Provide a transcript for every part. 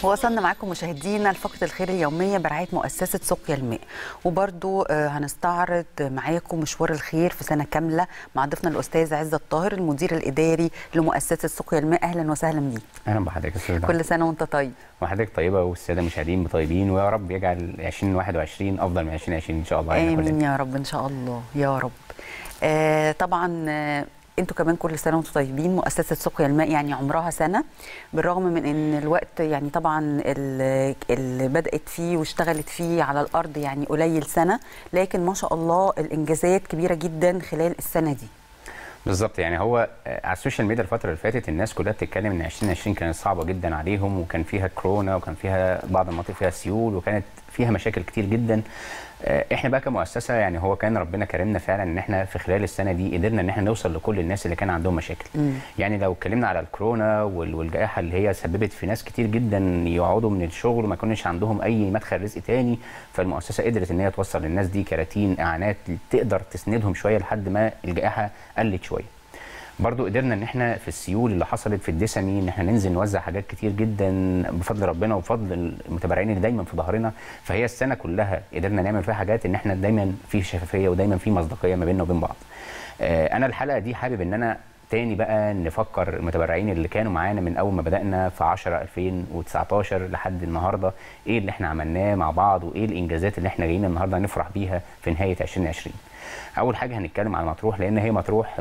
وصلنا معاكم مشاهدينا لفقره الخير اليوميه برعايه مؤسسه سقيا الماء وبرضو آه، هنستعرض معاكم مشوار الخير في سنه كامله مع ضيفنا الاستاذ عزت الطاهر المدير الاداري لمؤسسه سقيا الماء اهلا وسهلا بيك اهلا بحضرتك يا استاذ دعاء. كل سنه وانت طيب وحضرتك طيبه والساده المشاهدين طيبين ويا رب يجعل 2021 افضل من 2020 ان شاء الله علينا امين كلنا يا رب ان شاء الله يا رب آه طبعا آه انتوا كمان كل سنه وانتم طيبين مؤسسه سقيا الماء يعني عمرها سنه بالرغم من ان الوقت يعني طبعا ال- اللي بدات فيه واشتغلت فيه على الارض يعني قليل سنه لكن ما شاء الله الانجازات كبيره جدا خلال السنه دي بالظبط يعني هو آه، على السوشيال ميديا الفتره اللي فاتت الناس كلها بتتكلم ان 2020 كانت صعبه جدا عليهم وكان فيها كورونا وكان فيها بعض المناطق فيها سيول وكانت فيها مشاكل كتير جدا آه، احنا بقى كمؤسسه يعني هو كان ربنا كرمنا فعلا ان احنا في خلال السنه دي قدرنا ان احنا نوصل لكل الناس اللي كان عندهم مشاكل يعني لو اتكلمنا على الكورونا وال- والجائحه اللي هي سببت في ناس كتير جدا يقعدوا من الشغل وما يكونش عندهم اي مدخل رزق تاني فالمؤسسه قدرت ان هي توصل للناس دي كراتين اعانات تقدر تسندهم شويه لحد ما الجائحه قلت شويه برضو قدرنا ان احنا في السيول اللي حصلت في الدسمي ان احنا ننزل نوزع حاجات كتير جدا بفضل ربنا وبفضل المتابعين اللي دايما في ظهرنا فهي السنه كلها قدرنا نعمل فيها حاجات ان احنا دايما في شفافيه ودايما في مصداقيه ما بيننا وبين بعض. آه، انا الحلقه دي حابب ان انا تاني بقى نفكر المتابعين اللي كانوا معانا من اول ما بدانا في 10 2019 لحد النهارده ايه اللي احنا عملناه مع بعض وايه الانجازات اللي احنا جايين النهارده نفرح بيها في نهايه 2020. اول حاجه هنتكلم على مطروح لان هي مطروح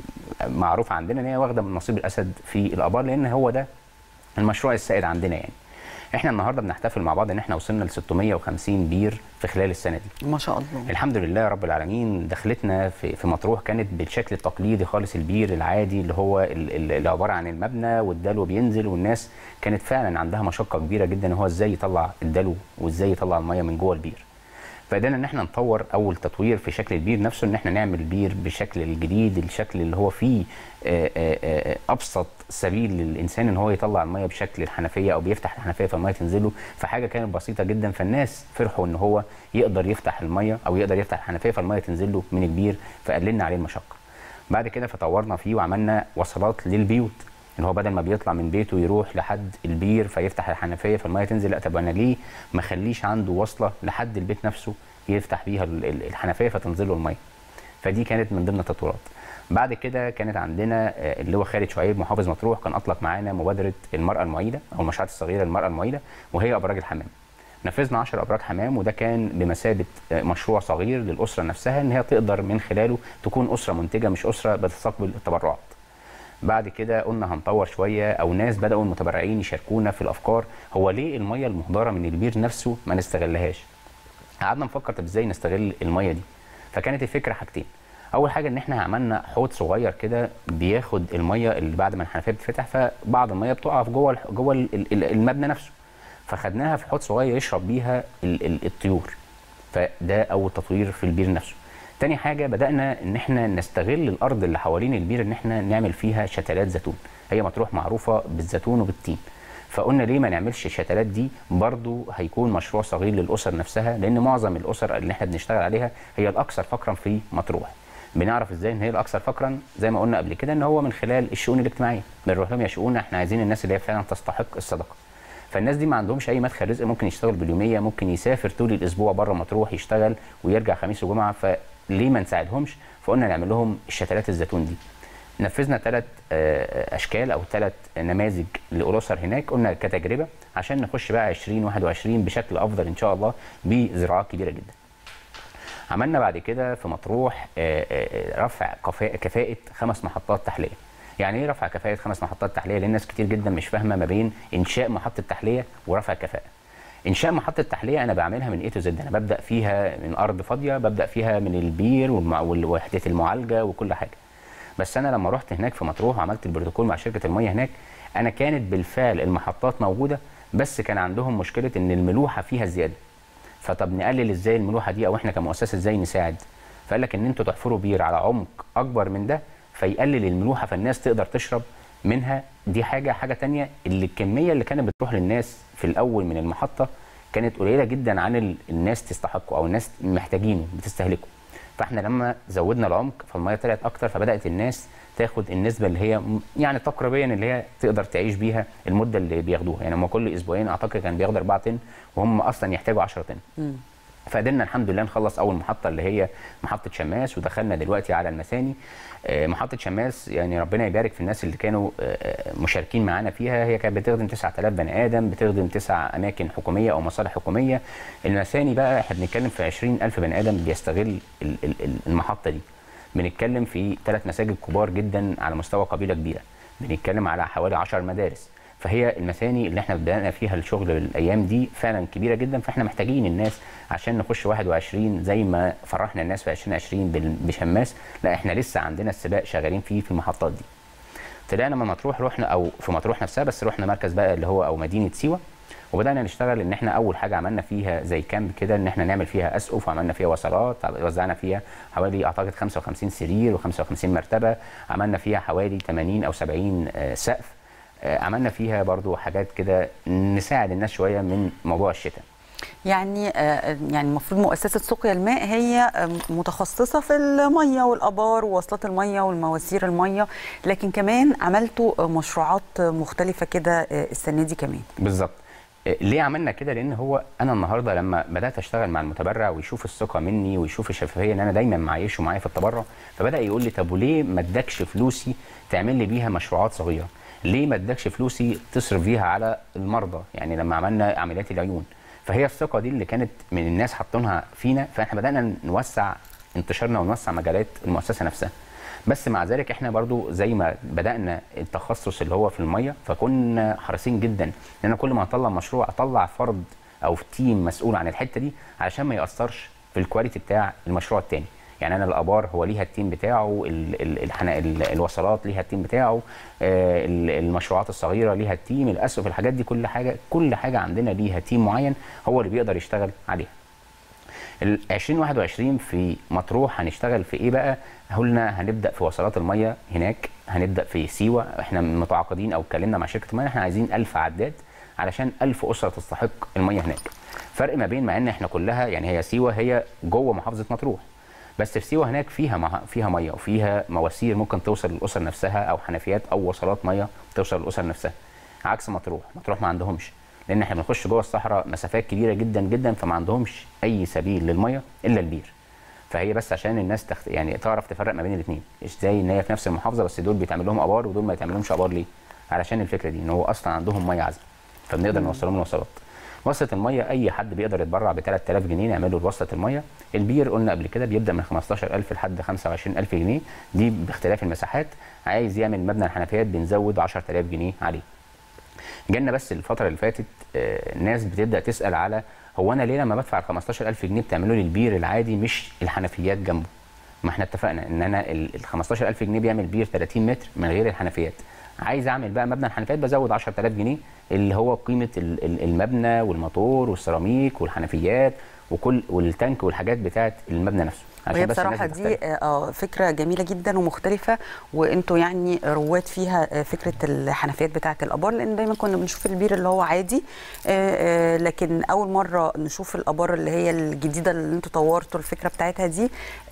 معروف عندنا ان هي واخده من نصيب الاسد في الابار لان هو ده المشروع السائد عندنا يعني احنا النهارده بنحتفل مع بعض ان احنا وصلنا ل 650 بير في خلال السنه دي ما شاء الله الحمد لله رب العالمين دخلتنا في في مطروح كانت بالشكل التقليدي خالص البير العادي اللي هو ال- ال- اللي عباره عن المبنى والدلو بينزل والناس كانت فعلا عندها مشقه كبيره جدا هو ازاي يطلع الدلو وازاي يطلع الميه من جوه البير فقدرنا ان احنا نطور اول تطوير في شكل البير نفسه ان احنا نعمل بير بشكل الجديد الشكل اللي هو فيه آه، آه، آه، ابسط سبيل للانسان ان هو يطلع الميه بشكل الحنفيه او بيفتح الحنفيه فالميه تنزله فحاجه كانت بسيطه جدا فالناس فرحوا ان هو يقدر يفتح الميه او يقدر يفتح الحنفيه فالميه تنزله من البير فقللنا عليه المشقه بعد كده فطورنا فيه وعملنا وصلات للبيوت ان هو بدل ما بيطلع من بيته يروح لحد البير فيفتح الحنفيه فالميه تنزل لا طب انا ليه ما اخليش عنده وصله لحد البيت نفسه يفتح بيها ال- ال- الحنفيه فتنزل له الميه فدي كانت من ضمن التطورات بعد كده كانت عندنا آه، اللي هو خالد شعيب محافظ مطروح كان اطلق معانا مبادره المراه المعيده او المشروعات الصغيره للمراه المعيده وهي ابراج الحمام نفذنا 10 ابراج حمام وده كان بمثابه آه، مشروع صغير للاسره نفسها ان هي تقدر من خلاله تكون اسره منتجه مش اسره بتستقبل التبرعات بعد كده قلنا هنطور شويه او ناس بداوا المتبرعين يشاركونا في الافكار هو ليه الميه المهدره من البير نفسه ما نستغلهاش قعدنا نفكر طب ازاي نستغل الميه دي فكانت الفكره حاجتين اول حاجه ان احنا عملنا حوض صغير كده بياخد الميه اللي بعد ما الحنفيه بتتفتح فبعض الميه بتقع في جوه الح- جوه ال- ال- المبنى نفسه فخدناها في حوض صغير يشرب بيها ال- ال- الطيور فده اول تطوير في البير نفسه تاني حاجه بدانا ان احنا نستغل الارض اللي حوالين البير ان احنا نعمل فيها شتلات زيتون هي مطروح معروفه بالزيتون وبالتين فقلنا ليه ما نعملش الشتلات دي برضو هيكون مشروع صغير للاسر نفسها لان معظم الاسر اللي احنا بنشتغل عليها هي الاكثر فقرا في مطروح بنعرف ازاي ان هي الاكثر فقرا زي ما قلنا قبل كده ان هو من خلال الشؤون الاجتماعيه بنروح لهم يا شؤون احنا عايزين الناس اللي هي فعلا تستحق الصدقه فالناس دي ما عندهمش اي مدخل رزق ممكن يشتغل باليوميه ممكن يسافر طول الاسبوع بره مطروح يشتغل ويرجع خميس وجمعه فليه ما نساعدهمش فقلنا نعمل لهم الشتلات الزيتون دي نفذنا ثلاث اشكال او ثلاث نماذج لاسر هناك قلنا كتجربه عشان نخش بقى 2021 بشكل افضل ان شاء الله بزراعات كبيره جدا عملنا بعد كده في مطروح آه، آه، رفع كفاءة, كفاءة خمس محطات تحلية يعني ايه رفع كفاءة خمس محطات تحلية لان ناس كتير جدا مش فاهمة ما بين انشاء محطة تحلية ورفع كفاءة انشاء محطة تحلية انا بعملها من اي تو زد انا ببدا فيها من ارض فاضية ببدا فيها من البير والمع- ووحدة المعالجة وكل حاجة بس انا لما رحت هناك في مطروح وعملت البروتوكول مع شركة المية هناك انا كانت بالفعل المحطات موجودة بس كان عندهم مشكلة ان الملوحة فيها زيادة فطب نقلل ازاي الملوحه دي او احنا كمؤسسه ازاي نساعد فقال لك ان انتوا تحفروا بير على عمق اكبر من ده فيقلل الملوحه فالناس تقدر تشرب منها دي حاجه حاجه تانية اللي الكميه اللي كانت بتروح للناس في الاول من المحطه كانت قليله جدا عن ال- الناس تستحقه او الناس محتاجينه بتستهلكه فاحنا لما زودنا العمق فالميه طلعت اكتر فبدات الناس تاخد النسبه اللي هي م- يعني تقريبا اللي هي تقدر تعيش بيها المده اللي بياخدوها يعني هم كل اسبوعين اعتقد كان بياخدوا 4 طن وهم اصلا يحتاجوا 10 طن مم. فقدرنا الحمد لله نخلص اول محطه اللي هي محطه شماس ودخلنا دلوقتي على المساني آه، محطه شماس يعني ربنا يبارك في الناس اللي كانوا آه، مشاركين معانا فيها هي كانت بتخدم 9000 بني ادم بتخدم تسع اماكن حكوميه او مصالح حكوميه المساني بقى احنا بنتكلم في 20000 بني ادم بيستغل ال- ال- ال- المحطه دي بنتكلم في ثلاث مساجد كبار جدا على مستوى قبيله كبيره بنتكلم على حوالي 10 مدارس فهي المثاني اللي احنا بدأنا فيها الشغل الايام دي فعلا كبيره جدا فاحنا محتاجين الناس عشان نخش 21 زي ما فرحنا الناس في 2020 بال- بشماس لا احنا لسه عندنا السباق شغالين فيه في المحطات دي طلعنا من مطروح رحنا او في مطروح نفسها بس رحنا مركز بقى اللي هو او مدينه سيوه وبدانا نشتغل ان احنا اول حاجه عملنا فيها زي كامب كده ان احنا نعمل فيها اسقف وعملنا فيها وصلات وزعنا فيها حوالي اعتقد 55 سرير و55 مرتبه عملنا فيها حوالي 80 او 70 آه، سقف آه، عملنا فيها برضو حاجات كده نساعد الناس شويه من موضوع الشتاء يعني آه، يعني المفروض مؤسسه سقيا الماء هي آه، متخصصه في الميه والابار ووصلات الميه والمواسير الميه لكن كمان عملتوا آه، مشروعات آه، مختلفه كده آه، السنه دي كمان بالظبط إيه، ليه عملنا كده لان هو انا النهارده لما بدات اشتغل مع المتبرع ويشوف الثقه مني ويشوف الشفافيه ان انا دايما معيشه معايا في التبرع فبدا يقول لي طب وليه ما ادكش فلوسي تعمل لي بيها مشروعات صغيره ليه ما ادكش فلوسي تصرف بيها على المرضى يعني لما عملنا عمليات العيون فهي الثقه دي اللي كانت من الناس حاطينها فينا فاحنا بدانا نوسع انتشارنا ونوسع مجالات المؤسسه نفسها بس مع ذلك احنا برضو زي ما بدانا التخصص اللي هو في الميه فكنا حريصين جدا ان انا كل ما اطلع مشروع اطلع فرد او تيم مسؤول عن الحته دي علشان ما ياثرش في الكواليتي بتاع المشروع التاني يعني انا الابار هو ليها التيم بتاعه ال ال الحنا ال الوصلات ليها التيم بتاعه آه، ال- المشروعات الصغيره ليها التيم الاسقف الحاجات دي كل حاجه كل حاجه عندنا ليها تيم معين هو اللي بيقدر يشتغل عليها ال 2021 في مطروح هنشتغل في ايه بقى؟ قلنا هنبدا في وصلات الميه هناك هنبدا في سيوه احنا متعاقدين او اتكلمنا مع شركه الميه احنا عايزين 1000 عداد علشان 1000 اسره تستحق الميه هناك. فرق ما بين مع ان احنا كلها يعني هي سيوه هي جوه محافظه مطروح بس في سيوه هناك فيها مع فيها ميه وفيها مواسير ممكن توصل للاسر نفسها او حنفيات او وصلات ميه توصل للاسر نفسها عكس مطروح مطروح ما عندهمش لان احنا بنخش جوه الصحراء مسافات كبيره جدا جدا فما عندهمش اي سبيل للميه الا البير فهي بس عشان الناس تخت... يعني تعرف تفرق ما بين الاثنين ازاي ان هي في نفس المحافظه بس دول بيتعمل لهم ابار ودول ما يتعملهمش ابار ليه علشان الفكره دي ان هو اصلا عندهم ميه عذبه فبنقدر نوصل لهم الوصلات وصلة المية أي حد بيقدر يتبرع ب 3000 جنيه نعمل له وصلة المية، البير قلنا قبل كده بيبدأ من 15000 لحد 25000 جنيه، دي باختلاف المساحات، عايز يعمل مبنى الحنفيات بنزود 10000 جنيه عليه. جالنا بس الفترة اللي فاتت آه، ناس بتبدأ تسأل على هو أنا ليه لما بدفع ال 15000 جنيه بتعملوا لي البير العادي مش الحنفيات جنبه؟ ما احنا اتفقنا ان انا ال ال 15000 جنيه بيعمل بير 30 متر من غير الحنفيات عايز اعمل بقى مبنى الحنفيات بزود 10000 جنيه اللي هو قيمه ال- ال- المبنى والموتور والسيراميك والحنفيات وكل والتانك والحاجات بتاعه المبنى نفسه وهي بس الناس بصراحه دي بتختلف. اه فكره جميله جدا ومختلفه وانتوا يعني رواد فيها آه، فكره الحنفيات بتاعه الابار لان دايما كنا بنشوف البير اللي هو عادي آه، آه، لكن اول مره نشوف الابار اللي هي الجديده اللي انتوا طورتوا الفكره بتاعتها دي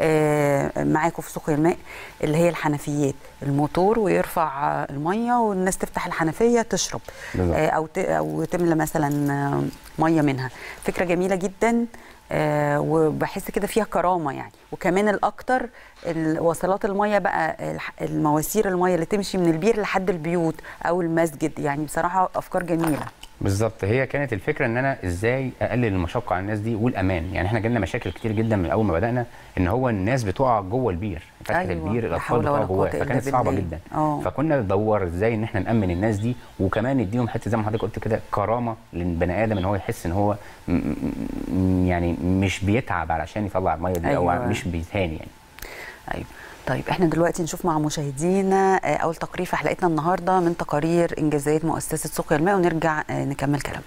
آه، معاكم في سوق الماء اللي هي الحنفيات الموتور ويرفع آه، الميه والناس تفتح الحنفيه تشرب بالظبط. آه، او ت- او تملى مثلا آه، ميه منها فكره جميله جدا آه، وبحس كده فيها كرامه يعني وكمان الاكتر ال- وصلات الميه بقى الح- المواسير الميه اللي تمشي من البير لحد البيوت او المسجد يعني بصراحه افكار جميله بالظبط هي كانت الفكره ان انا ازاي اقلل المشقه على الناس دي والامان يعني احنا جالنا مشاكل كتير جدا من اول ما بدانا ان هو الناس بتقع جوه البير فتحه أيوة، البير لا الاطفال حول ولا بتقع جواه قوة إلا فكانت صعبه بالله. جدا آه. فكنا ندور ازاي ان احنا نامن الناس دي وكمان نديهم حته زي ما حضرتك قلت كده كرامه للبني ادم ان هو يحس ان هو م- م- يعني مش بيتعب علشان يطلع الميه دي أيوة. او مش بيتهان يعني ايوه طيب احنا دلوقتي نشوف مع مشاهدينا آه، اول تقرير في حلقتنا النهارده من تقارير انجازات مؤسسه سقيا الماء ونرجع آه، نكمل كلامنا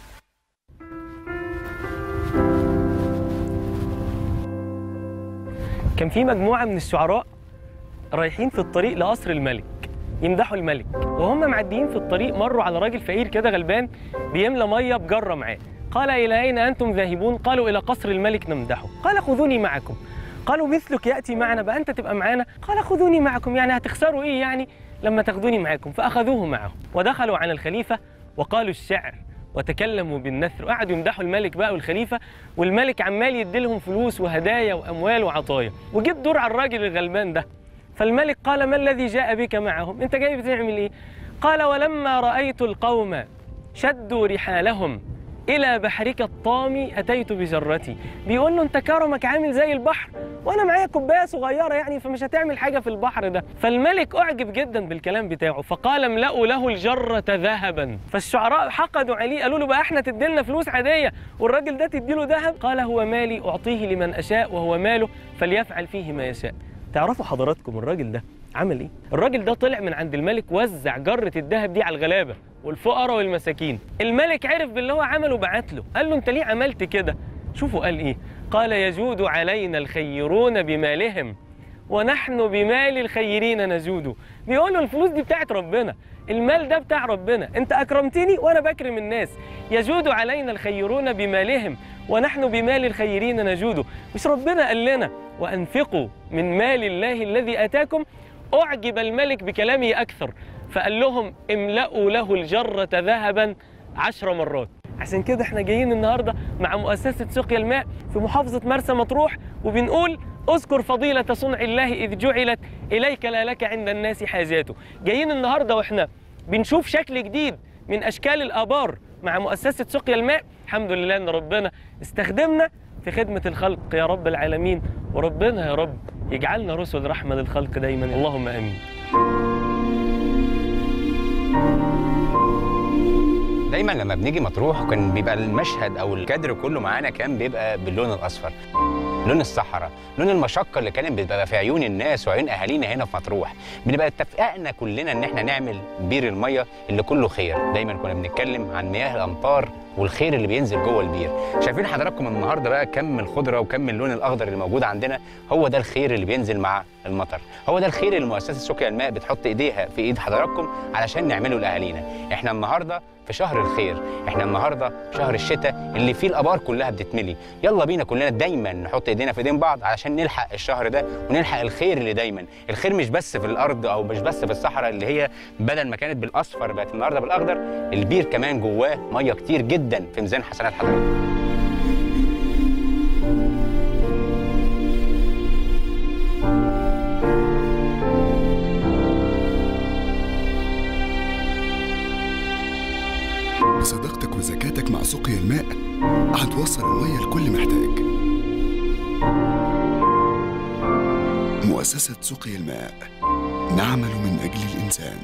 كان في مجموعة من الشعراء رايحين في الطريق لقصر الملك يمدحوا الملك وهم معديين في الطريق مروا على راجل فقير كده غلبان بيملى ميه بجره معاه قال الى اين انتم ذاهبون قالوا الى قصر الملك نمدحه قال خذوني معكم قالوا مثلك ياتي معنا بقى انت تبقى معانا قال خذوني معكم يعني هتخسروا ايه يعني لما تاخذوني معكم فاخذوه معهم ودخلوا على الخليفه وقالوا الشعر وتكلموا بالنثر وقعدوا يمدحوا الملك بقى والخليفه والملك عمال يديلهم فلوس وهدايا واموال وعطايا وجه الدور على الراجل الغلبان ده فالملك قال ما الذي جاء بك معهم انت جاي بتعمل ايه قال ولما رايت القوم شدوا رحالهم الى بحرك الطامي اتيت بجرتي بيقول له انت كرمك عامل زي البحر وانا معايا كوبايه صغيره يعني فمش هتعمل حاجه في البحر ده فالملك اعجب جدا بالكلام بتاعه فقال املأوا له الجره ذهبا فالشعراء حقدوا عليه قالوا له بقى احنا تديلنا فلوس عاديه والراجل ده تديله ذهب قال هو مالي اعطيه لمن اشاء وهو ماله فليفعل فيه ما يشاء تعرفوا حضراتكم الراجل ده عمل ايه الراجل ده طلع من عند الملك وزع جره الذهب دي على الغلابه والفقراء والمساكين الملك عرف باللي هو عمله بعت له قال له انت ليه عملت كده شوفوا قال ايه قال يجود علينا الخيرون بمالهم ونحن بمال الخيرين نجود بيقولوا الفلوس دي بتاعت ربنا المال ده بتاع ربنا انت اكرمتني وانا بكرم الناس يجود علينا الخيرون بمالهم ونحن بمال الخيرين نجود مش ربنا قال لنا وانفقوا من مال الله الذي اتاكم اعجب الملك بكلامه اكثر فقال لهم املأوا له الجرة ذهبا عشر مرات عشان كده احنا جايين النهارده مع مؤسسة سقيا الماء في محافظة مرسى مطروح وبنقول اذكر فضيلة صنع الله إذ جعلت إليك لا لك عند الناس حاجاته جايين النهارده واحنا بنشوف شكل جديد من أشكال الآبار مع مؤسسة سقيا الماء الحمد لله إن ربنا استخدمنا في خدمة الخلق يا رب العالمين وربنا يا رب يجعلنا رسل رحمة للخلق دايما اللهم آمين دايما لما بنيجي مطروح كان بيبقى المشهد او الكادر كله معانا كان بيبقى باللون الاصفر لون الصحراء لون المشقه اللي كانت بتبقى في عيون الناس وعيون اهالينا هنا في مطروح بنبقى اتفقنا كلنا ان احنا نعمل بير الميه اللي كله خير دايما كنا بنتكلم عن مياه الامطار والخير اللي بينزل جوه البير شايفين حضراتكم النهارده بقى كم الخضره وكم اللون الاخضر اللي موجود عندنا هو ده الخير اللي بينزل مع المطر هو ده الخير اللي مؤسسه سقيا الماء بتحط ايديها في ايد حضراتكم علشان نعمله لاهالينا احنا النهارده في شهر الخير احنا النهارده شهر الشتاء اللي فيه الابار كلها بتتملي يلا بينا كلنا دايما نحط ايدينا في ايدين بعض علشان نلحق الشهر ده ونلحق الخير اللي دايما الخير مش بس في الارض او مش بس في الصحراء اللي هي بدل ما كانت بالاصفر بقت النهارده بالاخضر البير كمان جواه ميه كتير جدا في ميزان حسنات حضرتك بصداقتك وذكاتك مع سقيا الماء هتوصل المية لكل محتاج مؤسسة سقيا الماء نعمل من أجل الإنسان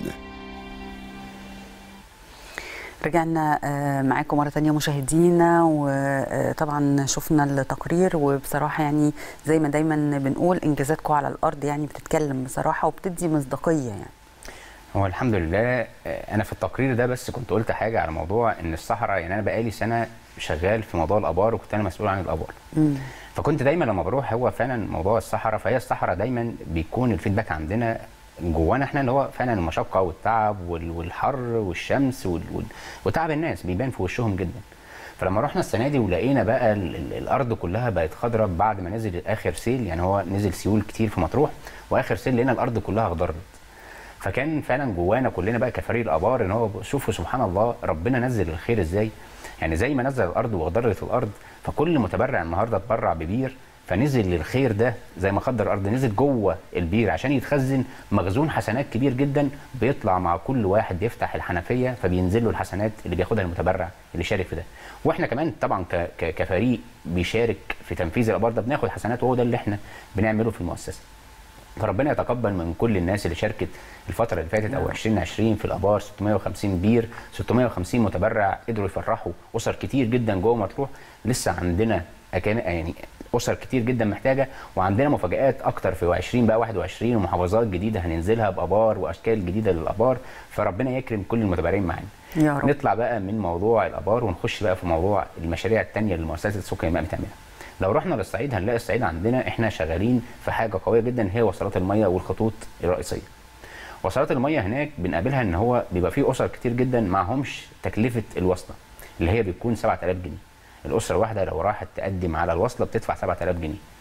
رجعنا آه، معاكم مرة تانية مشاهدينا وطبعا شفنا التقرير وبصراحة يعني زي ما دايما بنقول إنجازاتكم على الأرض يعني بتتكلم بصراحة وبتدي مصداقية يعني هو الحمد لله آه، انا في التقرير ده بس كنت قلت حاجه على موضوع ان الصحراء يعني انا بقالي سنه شغال في موضوع الابار وكنت انا مسؤول عن الابار مم. فكنت دايما لما بروح هو فعلا موضوع الصحراء فهي الصحراء دايما بيكون الفيدباك عندنا جوانا احنا اللي هو فعلا المشقه والتعب وال- والحر والشمس وال- وال- وتعب الناس بيبان في وشهم جدا فلما رحنا السنه دي ولقينا بقى ال- ال- الارض كلها بقت خضراء بعد ما نزل اخر سيل يعني هو نزل سيول كتير في مطروح واخر سيل لقينا الارض كلها اخضرت فكان فعلا جوانا كلنا بقى كفريق الابار ان هو شوفوا سبحان الله ربنا نزل الخير ازاي يعني زي ما نزل الارض واخضرت الارض فكل متبرع النهارده اتبرع ببير فنزل الخير ده زي ما خضر الارض نزل جوه البير عشان يتخزن مخزون حسنات كبير جدا بيطلع مع كل واحد يفتح الحنفيه فبينزل له الحسنات اللي بياخدها المتبرع اللي شارك في ده واحنا كمان طبعا ك- ك- كفريق بيشارك في تنفيذ الابار ده بناخد حسنات وهو ده اللي احنا بنعمله في المؤسسه فربنا يتقبل من كل الناس اللي شاركت الفترة اللي فاتت أو 2020 في الآبار 650 بير 650 متبرع قدروا يفرحوا أسر كتير جدا جوه مطروح لسه عندنا أكان يعني أسر كتير جدا محتاجة وعندنا مفاجآت أكتر في 20 بقى 21 ومحافظات جديدة هننزلها بآبار وأشكال جديدة للآبار فربنا يكرم كل المتبرعين معانا يا رب. نطلع بقى من موضوع الآبار ونخش بقى في موضوع المشاريع التانية اللي مؤسسة سكر الماء بتعملها لو رحنا للصعيد هنلاقي الصعيد عندنا احنا شغالين في حاجه قويه جدا هي وصلات الميه والخطوط الرئيسيه. وصلات الميه هناك بنقابلها ان هو بيبقى في اسر كتير جدا معهمش تكلفه الوصله اللي هي بتكون 7000 جنيه. الاسره الواحده لو راحت تقدم على الوصله بتدفع 7000 جنيه.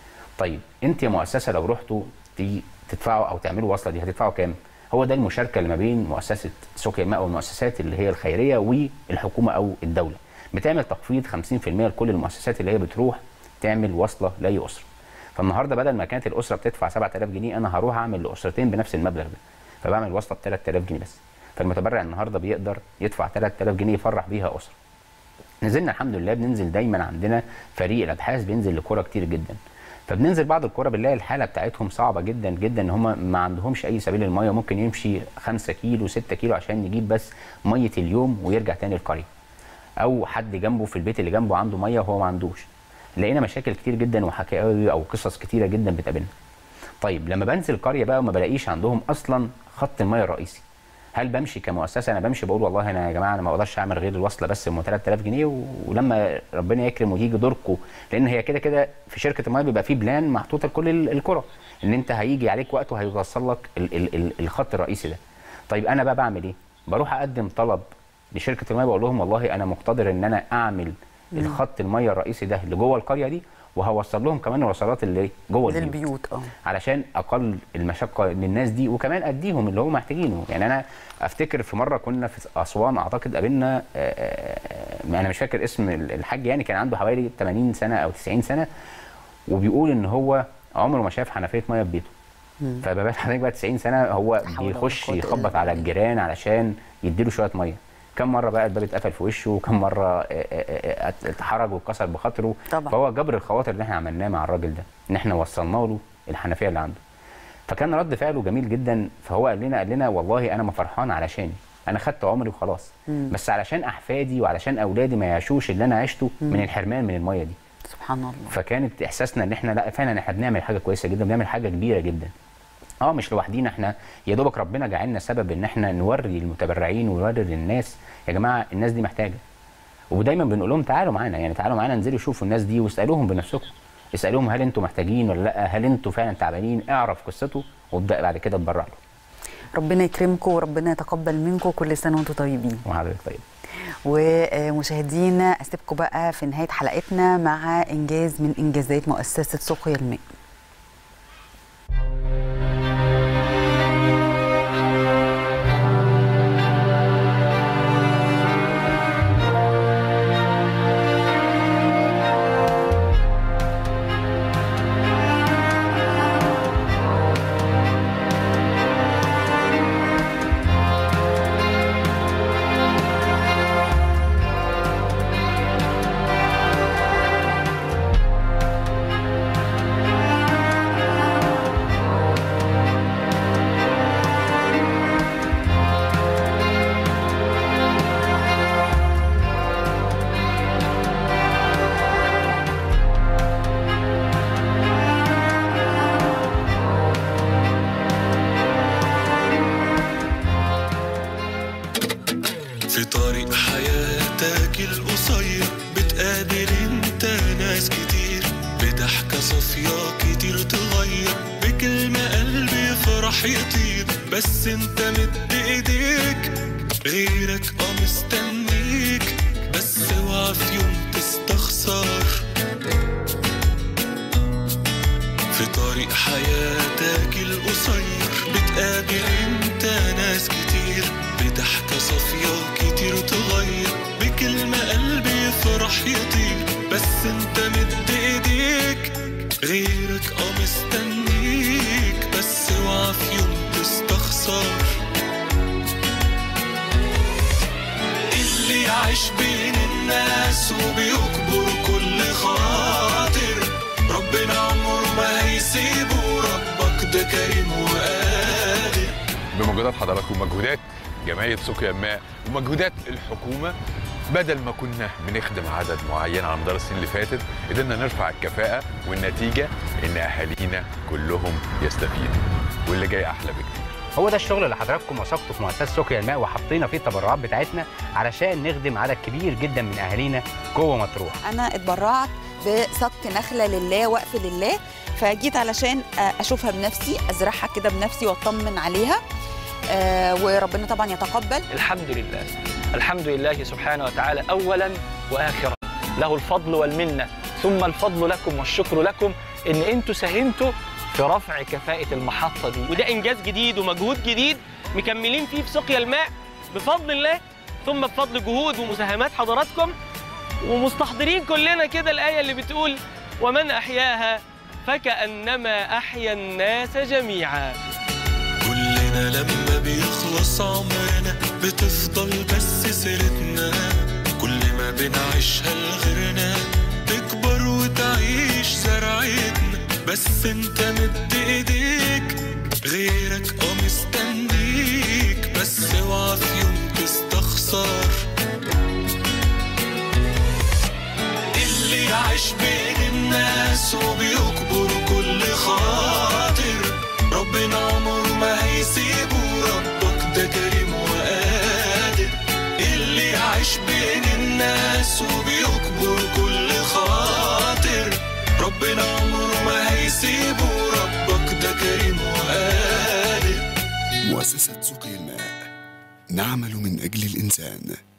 طيب انت يا مؤسسه لو رحتوا تيجي تدفعوا او تعملوا وصله دي هتدفعوا كام هو ده المشاركه اللي ما بين مؤسسه سقيا الماء والمؤسسات اللي هي الخيريه والحكومه او الدوله بتعمل تخفيض 50% لكل المؤسسات اللي هي بتروح تعمل وصله لاي اسره فالنهارده بدل ما كانت الاسره بتدفع 7000 جنيه انا هروح اعمل لاسرتين بنفس المبلغ ده فبعمل وصله ب 3000 جنيه بس فالمتبرع النهارده بيقدر يدفع 3000 جنيه يفرح بيها اسره نزلنا الحمد لله بننزل دايما عندنا فريق الابحاث بينزل لكرة كتير جدا فبننزل بعض الكرة بنلاقي الحاله بتاعتهم صعبه جدا جدا ان هم ما عندهمش اي سبيل الميه ممكن يمشي 5 كيلو 6 كيلو عشان يجيب بس ميه اليوم ويرجع تاني القريه او حد جنبه في البيت اللي جنبه عنده ميه وهو ما عندوش لقينا مشاكل كتير جدا وحكاوي او قصص كتيره جدا بتقابلنا طيب لما بنزل قريه بقى وما بلاقيش عندهم اصلا خط الميه الرئيسي هل بمشي كمؤسسه انا بمشي بقول والله انا يا جماعه انا ما اقدرش اعمل غير الوصله بس ب 3000 جنيه و- ولما ربنا يكرم ويجي دوركم لان هي كده كده في شركه الميه بيبقى في بلان محطوطه لكل ال- القرى ان انت هيجي عليك وقت وهيوصل لك ال ال ال الخط الرئيسي ده طيب انا بقى بعمل ايه بروح اقدم طلب لشركه الميه بقول لهم والله انا مقتدر ان انا اعمل الخط الميه الرئيسي ده لجوه القريه دي وهوصل لهم كمان الوصلات اللي جوه البيوت للبيوت اه علشان اقل المشقه للناس دي وكمان اديهم اللي هم محتاجينه يعني انا افتكر في مره كنا في اسوان اعتقد قابلنا آه، آه، آه، انا مش فاكر اسم الحاج يعني كان عنده حوالي 80 سنه او 90 سنه وبيقول ان هو عمره ما شاف حنفيه ميه في بيته فبقى حضرتك بقى 90 سنه هو لا حول ولا بيخش قوة إلا يخبط على بالله. الجيران علشان يديله شويه ميه كم مره بقى الباب اتقفل في وشه وكم مره آه، آه، آه، اتحرج واتكسر بخاطره طبعا. فهو جبر الخواطر اللي احنا عملناه مع الراجل ده ان احنا وصلنا له الحنفيه اللي عنده فكان رد فعله جميل جدا فهو قال لنا قال لنا والله انا ما فرحان علشاني انا خدت عمري وخلاص بس علشان احفادي وعلشان اولادي ما يعيشوش اللي انا عشته من الحرمان من الميه دي سبحان الله فكانت احساسنا ان احنا لا فعلا احنا بنعمل حاجه كويسه جدا بنعمل حاجه كبيره جدا اه مش لوحدينا احنا يا دوبك ربنا جعلنا سبب ان احنا نوري المتبرعين ونوري للناس يا جماعه الناس دي محتاجه ودايما بنقول لهم تعالوا معانا يعني تعالوا معانا انزلوا شوفوا الناس دي واسالوهم بنفسكم اسالوهم هل انتم محتاجين ولا لا هل انتم فعلا تعبانين اعرف قصته وابدا بعد كده اتبرع له ربنا يكرمكم وربنا يتقبل منكم كل سنه وانتم طيبين وحضرتك طيب ومشاهدينا اسيبكم بقى في نهايه حلقتنا مع انجاز من انجازات مؤسسه سقيا الماء في طريق حياتك القصير بتقابل انت ناس كتير بضحكة صافية كتير تغير بكلمة قلبي يفرح يطير بس انت مد ايديك غيرك اه مستنيك بس اوعى في يوم تستخسر في طريق حياتك القصير بتقابل انت ناس كتير بضحكة صافية كتير تغير بكلمة قلبي يفرح يطير بس انت مد ايديك غيرك اه مستنيك بس اوعى في يوم تستخسر اللي يعيش بين الناس وبيكبر كل خاطر ربنا عمره ما هيسيبه ربك ده كريم وقادر بمجهودات حضراتكم ومجهودات جمعيه سقيا الماء ومجهودات الحكومه بدل ما كنا بنخدم عدد معين على مدار السنين اللي فاتت قدرنا نرفع الكفاءه والنتيجه ان اهالينا كلهم يستفيدوا واللي جاي احلى بكتير هو ده الشغل اللي حضراتكم وثقتوا في مؤسسه سقيا الماء وحطينا فيه التبرعات بتاعتنا علشان نخدم عدد كبير جدا من اهالينا جوه مطروح انا اتبرعت بسق نخله لله وقف لله فجيت علشان آه، اشوفها بنفسي ازرعها كده بنفسي واطمن عليها آه، وربنا طبعا يتقبل الحمد لله الحمد لله سبحانه وتعالى اولا واخرا له الفضل والمنه ثم الفضل لكم والشكر لكم ان انتوا ساهمتوا في رفع كفاءه المحطه دي وده انجاز جديد ومجهود جديد مكملين فيه في سقيا الماء بفضل الله ثم بفضل جهود ومساهمات حضراتكم ومستحضرين كلنا كده الايه اللي بتقول ومن احياها فكانما احيا الناس جميعا كلنا لما بيخلص عمرنا بتفضل بس سيرتنا كل ما بنعيشها لغيرنا تكبر وتعيش زرعتنا بس انت مد ايديك غيرك اه مستنيك بس اوعى في يوم تستخسر اللي يعيش بين الناس وبيكبر كل خاطر ربنا عمره ما هيسيبه ربك ده كريم وقادر اللي يعيش بين الناس وبيكبر كل خاطر ربنا عمره ما هيسيبه ربك ده كريم وقادر مؤسسة سقي الماء نعمل من أجل الإنسان